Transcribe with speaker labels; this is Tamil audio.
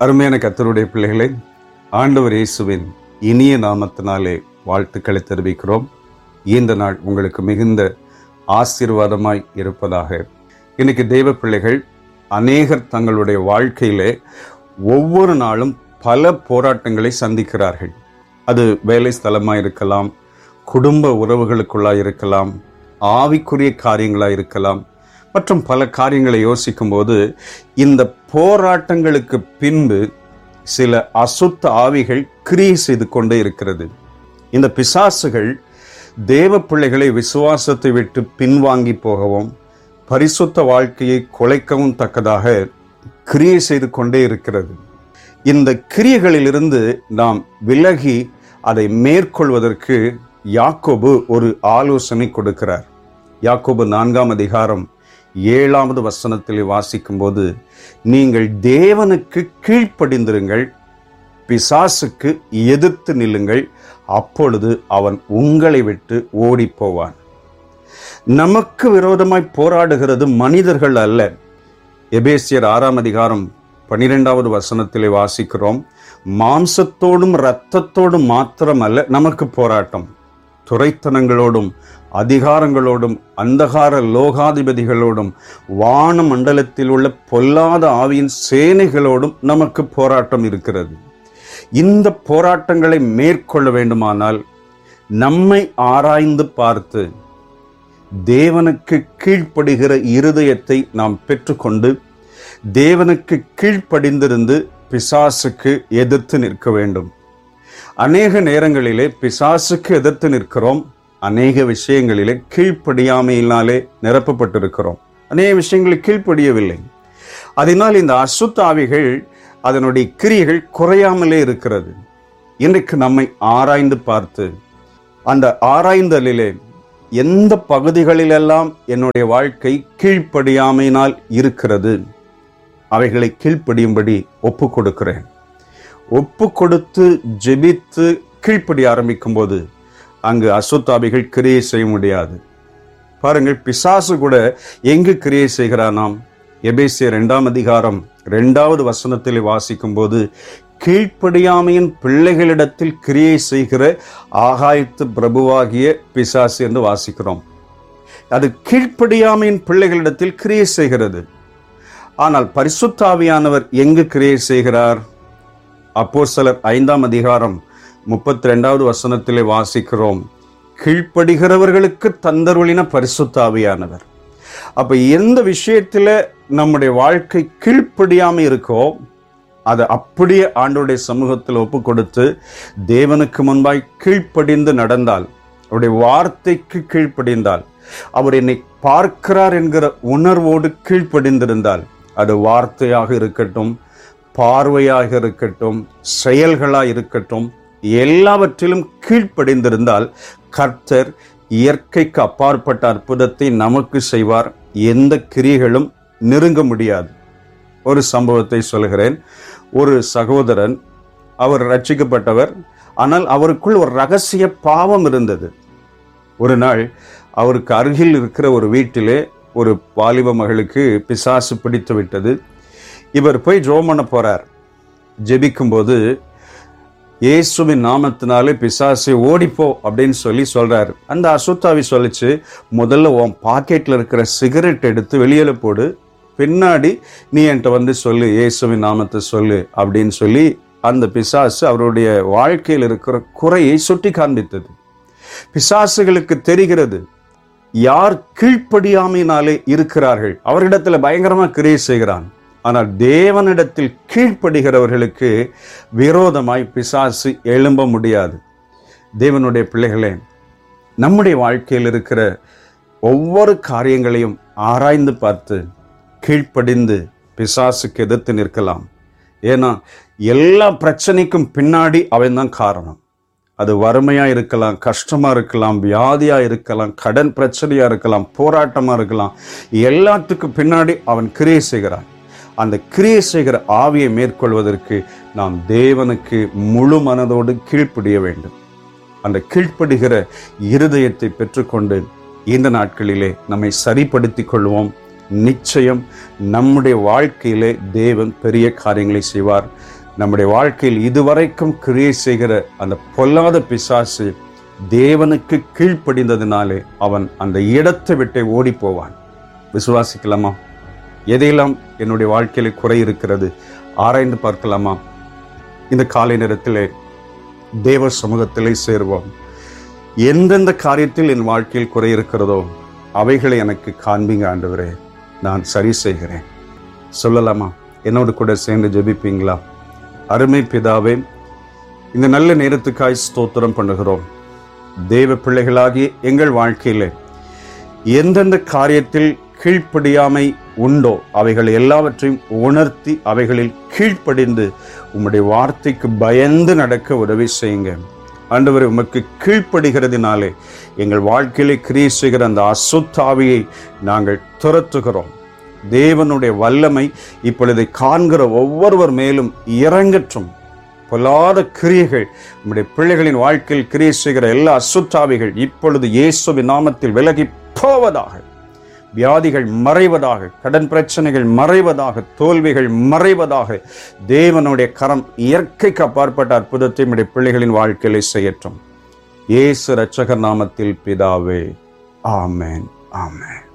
Speaker 1: அருமையான கத்தருடைய பிள்ளைகளை ஆண்டவர் இயேசுவின் இனிய நாமத்தினாலே வாழ்த்துக்களை தெரிவிக்கிறோம் இந்த நாள் உங்களுக்கு மிகுந்த ஆசீர்வாதமாய் இருப்பதாக இன்னைக்கு தெய்வ பிள்ளைகள் அநேகர் தங்களுடைய வாழ்க்கையிலே ஒவ்வொரு நாளும் பல போராட்டங்களை சந்திக்கிறார்கள் அது வேலை ஸ்தலமாக இருக்கலாம் குடும்ப உறவுகளுக்குள்ளாக இருக்கலாம் ஆவிக்குரிய காரியங்களாக இருக்கலாம் மற்றும் பல காரியங்களை யோசிக்கும்போது இந்த போராட்டங்களுக்கு பின்பு சில அசுத்த ஆவிகள் கிரியை செய்து கொண்டே இருக்கிறது இந்த பிசாசுகள் தேவ பிள்ளைகளை விசுவாசத்தை விட்டு பின்வாங்கி போகவும் பரிசுத்த வாழ்க்கையை குலைக்கவும் தக்கதாக கிரியை செய்து கொண்டே இருக்கிறது இந்த கிரியைகளிலிருந்து நாம் விலகி அதை மேற்கொள்வதற்கு யாக்கோபு ஒரு ஆலோசனை கொடுக்கிறார் யாக்கோபு நான்காம் அதிகாரம் ஏழாவது வசனத்தில் வாசிக்கும்போது நீங்கள் தேவனுக்கு கீழ்ப்படிந்திருங்கள் பிசாசுக்கு எதிர்த்து நில்லுங்கள் அப்பொழுது அவன் உங்களை விட்டு ஓடிப் போவான் நமக்கு விரோதமாய் போராடுகிறது மனிதர்கள் அல்ல எபேசியர் ஆறாம் அதிகாரம் பனிரெண்டாவது வசனத்திலே வாசிக்கிறோம் மாம்சத்தோடும் இரத்தத்தோடும் மாத்திரமல்ல நமக்கு போராட்டம் துறைத்தனங்களோடும் அதிகாரங்களோடும் அந்தகார லோகாதிபதிகளோடும் வான மண்டலத்தில் உள்ள பொல்லாத ஆவியின் சேனைகளோடும் நமக்கு போராட்டம் இருக்கிறது இந்த போராட்டங்களை மேற்கொள்ள வேண்டுமானால் நம்மை ஆராய்ந்து பார்த்து தேவனுக்கு கீழ்ப்படுகிற இருதயத்தை நாம் பெற்றுக்கொண்டு தேவனுக்கு கீழ்ப்படிந்திருந்து பிசாசுக்கு எதிர்த்து நிற்க வேண்டும் அநேக நேரங்களிலே பிசாசுக்கு எதிர்த்து நிற்கிறோம் அநேக விஷயங்களிலே கீழ்ப்படியாமையினாலே நிரப்பப்பட்டிருக்கிறோம் அநேக விஷயங்களில் கீழ்ப்படியவில்லை அதனால் இந்த அசுத்த ஆவிகள் அதனுடைய கிரியைகள் குறையாமலே இருக்கிறது இன்றைக்கு நம்மை ஆராய்ந்து பார்த்து அந்த ஆராய்ந்தலிலே எந்த பகுதிகளிலெல்லாம் என்னுடைய வாழ்க்கை கீழ்ப்படியாமையினால் இருக்கிறது அவைகளை கீழ்ப்படியும்படி ஒப்பு கொடுக்கிறேன் ஒப்பு கொடுத்து ஜெபித்து கீழ்ப்படி ஆரம்பிக்கும் போது அங்கு அசுத்தாபிகள் கிரியை செய்ய முடியாது பாருங்கள் பிசாசு கூட எங்கு கிரியை செய்கிறானாம் எபேசிய இரண்டாம் அதிகாரம் இரண்டாவது வசனத்தில் வாசிக்கும் போது கீழ்ப்படியாமையின் பிள்ளைகளிடத்தில் கிரியை செய்கிற ஆகாயத்து பிரபுவாகிய பிசாசு என்று வாசிக்கிறோம் அது கீழ்ப்படியாமையின் பிள்ளைகளிடத்தில் கிரியை செய்கிறது ஆனால் பரிசுத்தாவியானவர் எங்கு கிரியை செய்கிறார் அப்போஸ்தலர் ஐந்தாம் அதிகாரம் முப்பத்தி ரெண்டாவது வசனத்திலே வாசிக்கிறோம் கீழ்ப்படுகிறவர்களுக்கு தந்தருளின பரிசுத்தாவியானவர் அப்ப எந்த விஷயத்துல நம்முடைய வாழ்க்கை கீழ்ப்படியாம இருக்கோ அதை அப்படியே ஆண்டோடைய சமூகத்தில் ஒப்பு கொடுத்து தேவனுக்கு முன்பாய் கீழ்ப்படிந்து நடந்தால் அவருடைய வார்த்தைக்கு கீழ்ப்படிந்தால் அவர் என்னை பார்க்கிறார் என்கிற உணர்வோடு கீழ்ப்படிந்திருந்தால் அது வார்த்தையாக இருக்கட்டும் பார்வையாக இருக்கட்டும் செயல்களாக இருக்கட்டும் எல்லாவற்றிலும் கீழ்ப்படிந்திருந்தால் கர்த்தர் இயற்கைக்கு அப்பாற்பட்ட அற்புதத்தை நமக்கு செய்வார் எந்த கிரிகளும் நெருங்க முடியாது ஒரு சம்பவத்தை சொல்கிறேன் ஒரு சகோதரன் அவர் ரட்சிக்கப்பட்டவர் ஆனால் அவருக்குள் ஒரு ரகசிய பாவம் இருந்தது ஒரு நாள் அவருக்கு அருகில் இருக்கிற ஒரு வீட்டிலே ஒரு வாலிப மகளுக்கு பிசாசு பிடித்து விட்டது இவர் போய் ஜோம் பண்ண போறார் ஜெபிக்கும்போது இயேசுவின் நாமத்தினாலே பிசாசை ஓடிப்போ அப்படின்னு சொல்லி சொல்றாரு அந்த அசுத்தாவி சொல்லிச்சு முதல்ல உன் பாக்கெட்ல இருக்கிற சிகரெட் எடுத்து வெளியில போடு பின்னாடி நீ என்கிட்ட வந்து சொல்லு இயேசுவின் நாமத்தை சொல்லு அப்படின்னு சொல்லி அந்த பிசாசு அவருடைய வாழ்க்கையில் இருக்கிற குறையை சுட்டி காண்பித்தது பிசாசுகளுக்கு தெரிகிறது யார் கீழ்ப்படியாமையினாலே இருக்கிறார்கள் அவரிடத்துல பயங்கரமா கிரியை செய்கிறான் ஆனால் தேவனிடத்தில் கீழ்ப்படுகிறவர்களுக்கு விரோதமாய் பிசாசு எழும்ப முடியாது தேவனுடைய பிள்ளைகளே நம்முடைய வாழ்க்கையில் இருக்கிற ஒவ்வொரு காரியங்களையும் ஆராய்ந்து பார்த்து கீழ்ப்படிந்து பிசாசுக்கு எதிர்த்து நிற்கலாம் ஏன்னா எல்லா பிரச்சனைக்கும் பின்னாடி அவன் தான் காரணம் அது வறுமையா இருக்கலாம் கஷ்டமா இருக்கலாம் வியாதியா இருக்கலாம் கடன் பிரச்சனையா இருக்கலாம் போராட்டமா இருக்கலாம் எல்லாத்துக்கும் பின்னாடி அவன் கிரியை செய்கிறான் அந்த கிரியை செய்கிற ஆவியை மேற்கொள்வதற்கு நாம் தேவனுக்கு முழு மனதோடு கீழ்ப்படிய வேண்டும் அந்த கீழ்ப்படுகிற இருதயத்தை பெற்றுக்கொண்டு இந்த நாட்களிலே நம்மை சரிப்படுத்திக் கொள்வோம் நிச்சயம் நம்முடைய வாழ்க்கையிலே தேவன் பெரிய காரியங்களை செய்வார் நம்முடைய வாழ்க்கையில் இதுவரைக்கும் கிரியை செய்கிற அந்த பொல்லாத பிசாசு தேவனுக்கு கீழ்ப்படிந்ததினாலே அவன் அந்த இடத்தை விட்டே ஓடி போவான் விசுவாசிக்கலாமா எதையெல்லாம் என்னுடைய வாழ்க்கையில குறை இருக்கிறது ஆராய்ந்து பார்க்கலாமா இந்த காலை நேரத்திலே தேவ சமூகத்திலே சேருவோம் எந்தெந்த காரியத்தில் என் வாழ்க்கையில் குறை இருக்கிறதோ அவைகளை எனக்கு காண்பீங்க ஆண்டவரே நான் சரி செய்கிறேன் சொல்லலாமா என்னோடு கூட சேர்ந்து ஜெபிப்பீங்களா அருமை பிதாவே இந்த நல்ல நேரத்துக்காய் ஸ்தோத்திரம் பண்ணுகிறோம் தேவ பிள்ளைகளாகிய எங்கள் வாழ்க்கையிலே எந்தெந்த காரியத்தில் கீழ்ப்படியாமை உண்டோ அவைகள் எல்லாவற்றையும் உணர்த்தி அவைகளில் கீழ்ப்படிந்து உம்முடைய வார்த்தைக்கு பயந்து நடக்க உதவி செய்யுங்க ஆண்டவர் உமக்கு கீழ்ப்படுகிறதினாலே எங்கள் வாழ்க்கையிலே கிரியை செய்கிற அந்த அசுத்தாவியை நாங்கள் துரத்துகிறோம் தேவனுடைய வல்லமை இப்பொழுது காண்கிற ஒவ்வொருவர் மேலும் இறங்கற்றும் பொல்லாத கிரியைகள் நம்முடைய பிள்ளைகளின் வாழ்க்கையில் கிரியை செய்கிற எல்லா அசுத்தாவிகள் இப்பொழுது இயேசுவின் நாமத்தில் விலகி போவதாக வியாதிகள் மறைவதாக கடன் பிரச்சனைகள் மறைவதாக தோல்விகள் மறைவதாக தேவனுடைய கரம் இயற்கைக்கு அப்பாற்பட்ட அற்புதத்தை நம்முடைய பிள்ளைகளின் வாழ்க்கையிலே செய்யட்டும் இயேசு இரட்சகர் நாமத்தில் பிதாவே ஆமென் ஆமென்